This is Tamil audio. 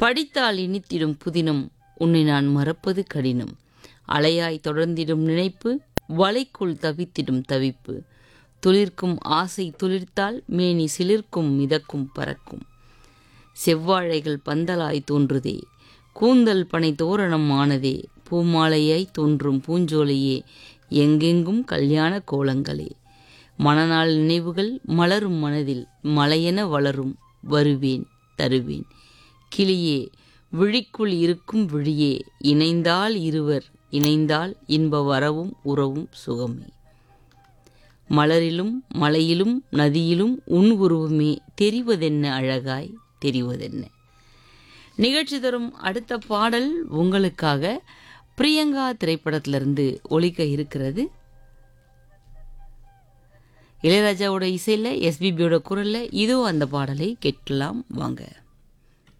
படித்தால் இனித்திடும் புதினம் உன்னை நான் மறப்பது கடினம் அலையாய் தொடர்ந்திடும் நினைப்பு வலைக்குள் தவித்திடும் தவிப்பு துளிர்க்கும் ஆசை துளிர்த்தால் மேனி சிலிர்க்கும் மிதக்கும் பறக்கும் செவ்வாழைகள் பந்தலாய் தோன்றுதே கூந்தல் பனை தோரணம் ஆனதே பூமாலையாய் தோன்றும் பூஞ்சோலையே எங்கெங்கும் கல்யாண கோலங்களே மணநாள் நினைவுகள் மலரும் மனதில் மலையென வளரும் வருவேன் தருவேன் கிளியே விழிக்குள் இருக்கும் விழியே இணைந்தால் இருவர் இணைந்தால் இன்ப வரவும் உறவும் சுகமே மலரிலும் மலையிலும் நதியிலும் உன் உருவமே தெரிவதென்ன அழகாய் தெரிவதென்ன நிகழ்ச்சி தரும் அடுத்த பாடல் உங்களுக்காக பிரியங்கா திரைப்படத்திலிருந்து ஒலிக்க இருக்கிறது இளையராஜாவோட இசையில் எஸ்பிபியோட குரலில் இதோ அந்த பாடலை கேட்கலாம் வாங்க